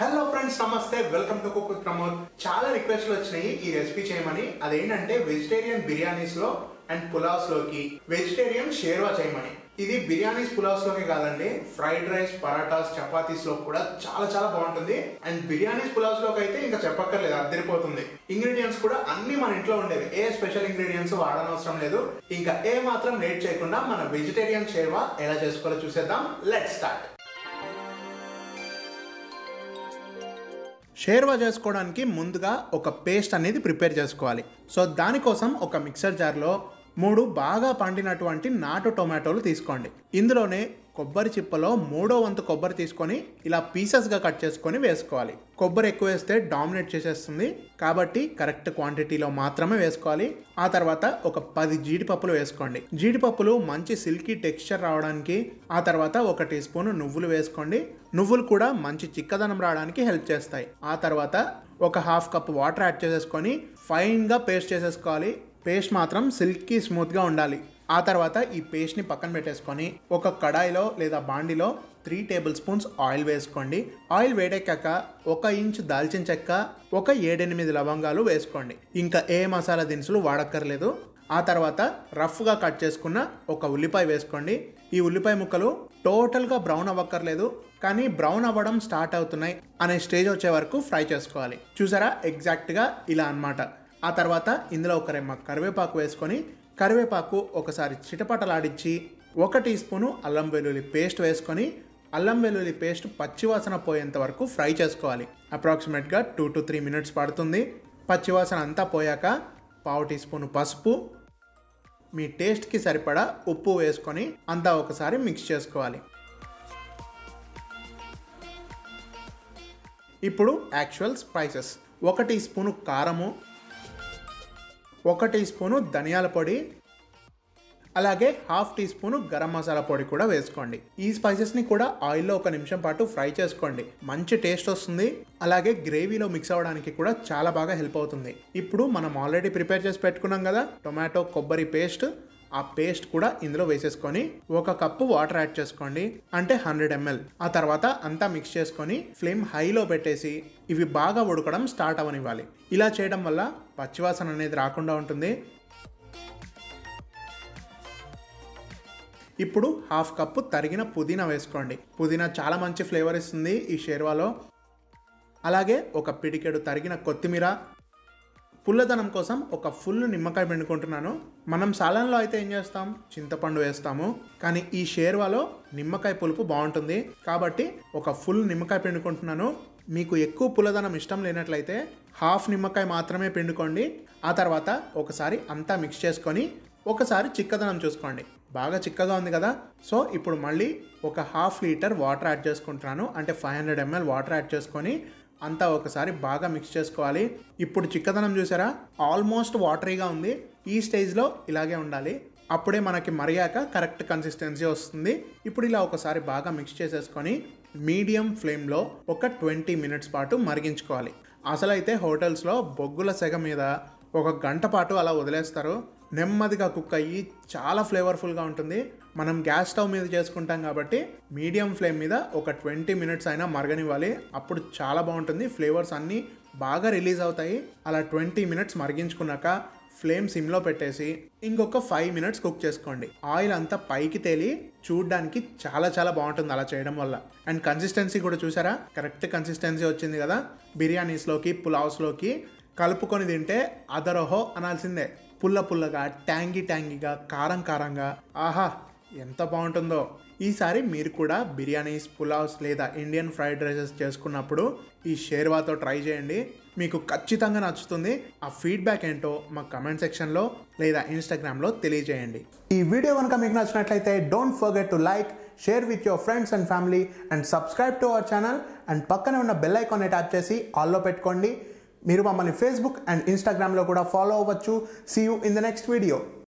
hello friends నమస్తే welcome to cook Pramod చాలా రిక్వెస్ట్లు వచ్చినాయి ఈ రెసిపీ చేయమని అదేంటంటే వెజిటేరియన్ బిర్యానీస్ లో అండ్ పులావ్స్ లోకి వెజిటేరియన్ షేర్వా చేయమని ఇది బిర్యానీస్ పులావ్స్ లోకి కాదండి ఫ్రైడ్ రైస్ పరాటాస్ చపాతీస్ లో కూడా చాలా చాలా బాగుంటుంది అండ్ బిర్యానీస్ పులావ్స్ లోకి అయితే ఇంకా చెప్పక్కర్లేదు అద్దరిపోతుంది ఇంగ్రీడియంట్స్ కూడా అన్ని మన ఇంట్లో ఉండేవి ఏ స్పెషల్ ఇంగ్రీడియంట్స్ వాడనవసరం లేదు ఇంకా ఏ మాత్రం లేట్ చేయకుండా మన వెజిటేరియన్ షేర్వా ఎలా చేసుకోవాలో చూసేద్దాం లెట్ స్టార్ట్ షేర్వా చేసుకోవడానికి ముందుగా ఒక పేస్ట్ అనేది ప్రిపేర్ చేసుకోవాలి సో దానికోసం ఒక మిక్సర్ జార్లో మూడు బాగా పండినటువంటి నాటు టొమాటోలు తీసుకోండి ఇందులోనే కొబ్బరి చిప్పలో మూడో వంతు కొబ్బరి తీసుకొని ఇలా పీసెస్గా కట్ చేసుకొని వేసుకోవాలి కొబ్బరి ఎక్కువ వేస్తే డామినేట్ చేసేస్తుంది కాబట్టి కరెక్ట్ క్వాంటిటీలో మాత్రమే వేసుకోవాలి ఆ తర్వాత ఒక పది జీడిపప్పులు వేసుకోండి జీడిపప్పులు మంచి సిల్కీ టెక్స్చర్ రావడానికి ఆ తర్వాత ఒక టీ స్పూన్ నువ్వులు వేసుకోండి నువ్వులు కూడా మంచి చిక్కదనం రావడానికి హెల్ప్ చేస్తాయి ఆ తర్వాత ఒక హాఫ్ కప్ వాటర్ యాడ్ చేసేసుకొని ఫైన్గా పేస్ట్ చేసేసుకోవాలి పేస్ట్ మాత్రం సిల్కీ స్మూత్గా ఉండాలి ఆ తర్వాత ఈ పేస్ట్ని పక్కన పెట్టేసుకొని ఒక కడాయిలో లేదా బాండిలో త్రీ టేబుల్ స్పూన్స్ ఆయిల్ వేసుకోండి ఆయిల్ వేడెక్కాక ఒక ఇంచ్ దాల్చిన చెక్క ఒక ఏడెనిమిది లవంగాలు వేసుకోండి ఇంకా ఏ మసాలా దినుసులు వాడక్కర్లేదు ఆ తర్వాత రఫ్గా కట్ చేసుకున్న ఒక ఉల్లిపాయ వేసుకోండి ఈ ఉల్లిపాయ ముక్కలు టోటల్గా బ్రౌన్ అవ్వక్కర్లేదు కానీ బ్రౌన్ అవ్వడం స్టార్ట్ అవుతున్నాయి అనే స్టేజ్ వచ్చే వరకు ఫ్రై చేసుకోవాలి చూసారా ఎగ్జాక్ట్గా ఇలా అన్నమాట ఆ తర్వాత ఇందులో ఒక రెమ్మ కరివేపాకు వేసుకొని కరివేపాకు ఒకసారి చిటపటలాడించి ఒక టీ స్పూను అల్లం వెల్లుల్లి పేస్ట్ వేసుకొని అల్లం వెల్లుల్లి పేస్ట్ పచ్చివాసన పోయేంత వరకు ఫ్రై చేసుకోవాలి అప్రాక్సిమేట్గా టూ టు త్రీ మినిట్స్ పడుతుంది పచ్చివాసన అంతా పోయాక పావు టీ స్పూన్ పసుపు మీ టేస్ట్కి సరిపడా ఉప్పు వేసుకొని అంతా ఒకసారి మిక్స్ చేసుకోవాలి ఇప్పుడు యాక్చువల్ స్పైసెస్ ఒక టీ స్పూను కారము ఒక టీ స్పూను ధనియాల పొడి అలాగే half teaspoon garam masala పొడి కూడా వేసుకోండి ఈ స్పైసెస్ని కూడా ఆయిల్లో ఒక నిమిషం పాటు ఫ్రై చేసుకోండి మంచి టేస్ట్ వస్తుంది అలాగే గ్రేవీలో మిక్స్ అవ్వడానికి కూడా చాలా బాగా హెల్ప్ అవుతుంది ఇప్పుడు మనం ఆల్రెడీ ప్రిపేర్ చేసి పెట్టుకున్నాం కదా టొమాటో కొబ్బరి పేస్ట్ ఆ పేస్ట్ కూడా ఇందులో వేసేసుకొని ఒక కప్పు వాటర్ యాడ్ చేసుకోండి అంటే హండ్రెడ్ ఎంఎల్ ఆ తర్వాత అంతా మిక్స్ చేసుకొని ఫ్లేమ్ హైలో పెట్టేసి ఇవి బాగా ఉడకడం స్టార్ట్ అవనివ్వాలి ఇలా చేయడం వల్ల పచ్చివాసన అనేది రాకుండా ఉంటుంది ఇప్పుడు హాఫ్ కప్పు తరిగిన పుదీనా వేసుకోండి పుదీనా చాలా మంచి ఫ్లేవర్ ఇస్తుంది ఈ షేర్వాలో అలాగే ఒక పిడికెడు తరిగిన కొత్తిమీర పుల్లదనం కోసం ఒక ఫుల్ నిమ్మకాయ పిండుకుంటున్నాను మనం సాలన్లో అయితే ఏం చేస్తాం చింతపండు వేస్తాము కానీ ఈ షేర్వాలో నిమ్మకాయ పులుపు బాగుంటుంది కాబట్టి ఒక ఫుల్ నిమ్మకాయ పిండుకుంటున్నాను మీకు ఎక్కువ పుల్లదనం ఇష్టం లేనట్లయితే హాఫ్ నిమ్మకాయ మాత్రమే పిండుకోండి ఆ తర్వాత ఒకసారి అంతా మిక్స్ చేసుకొని ఒకసారి చిక్కదనం చూసుకోండి బాగా చిక్కగా ఉంది కదా సో ఇప్పుడు మళ్ళీ ఒక హాఫ్ లీటర్ వాటర్ యాడ్ చేసుకుంటున్నాను అంటే five hundred ML water add చేసుకొని అంతా ఒకసారి బాగా మిక్స్ చేసుకోవాలి ఇప్పుడు చిక్కదనం చూసారా ఆల్మోస్ట్ వాటరీగా ఉంది ఈ స్టేజ్లో ఇలాగే ఉండాలి అప్పుడే మనకి మరిగాక కరెక్ట్ కన్సిస్టెన్సీ వస్తుంది ఇప్పుడు ఇలా ఒకసారి బాగా మిక్స్ చేసేసుకొని మీడియం ఫ్లేమ్లో ఒక ట్వంటీ మినిట్స్ పాటు మరిగించుకోవాలి అసలైతే హోటల్స్లో బొగ్గుల సెగ మీద ఒక గంట పాటు అలా వదిలేస్తారు నెమ్మదిగా కుక్ అయ్యి చాలా ఫ్లేవర్ఫుల్గా ఉంటుంది మనం గ్యాస్ స్టవ్ మీద చేసుకుంటాం కాబట్టి మీడియం ఫ్లేమ్ మీద ఒక ట్వంటీ మినిట్స్ అయినా మరగనివ్వాలి అప్పుడు చాలా బాగుంటుంది ఫ్లేవర్స్ అన్నీ బాగా రిలీజ్ అవుతాయి అలా ట్వంటీ మినిట్స్ మరిగించుకున్నాక ఫ్లేమ్ సిమ్లో పెట్టేసి ఇంకొక ఫైవ్ మినిట్స్ కుక్ చేసుకోండి ఆయిల్ అంతా పైకి తేలి చూడడానికి చాలా చాలా బాగుంటుంది అలా చేయడం వల్ల అండ్ కన్సిస్టెన్సీ కూడా చూసారా కరెక్ట్ కన్సిస్టెన్సీ వచ్చింది కదా బిర్యానీస్లోకి పులావ్స్లోకి కలుపుకొని తింటే అదరహో అనాల్సిందే పుల్ల పుల్లగా ట్యాంగీ ట్యాంగీగా కారం కారంగా ఆహా ఎంత బాగుంటుందో ఈసారి మీరు కూడా బిర్యానీస్ పులావ్స్ లేదా ఇండియన్ ఫ్రైడ్ రైసెస్ చేసుకున్నప్పుడు ఈ షేర్వాతో ట్రై చేయండి మీకు ఖచ్చితంగా నచ్చుతుంది ఆ ఫీడ్బ్యాక్ ఏంటో మా కమెంట్ సెక్షన్లో లేదా ఇన్స్టాగ్రామ్లో తెలియజేయండి ఈ వీడియో కనుక మీకు నచ్చినట్లయితే don't forget to like share with your friends and family and subscribe to our channel and పక్కనే ఉన్న బెల్ ఐకాన్ని ట్యాప్ చేసి ఆల్లో పెట్టుకోండి మీరు మమ్మల్ని ఫేస్బుక్ అండ్ ఇన్స్టాగ్రామ్లో కూడా ఫాలో అవ్వచ్చు see you in the next video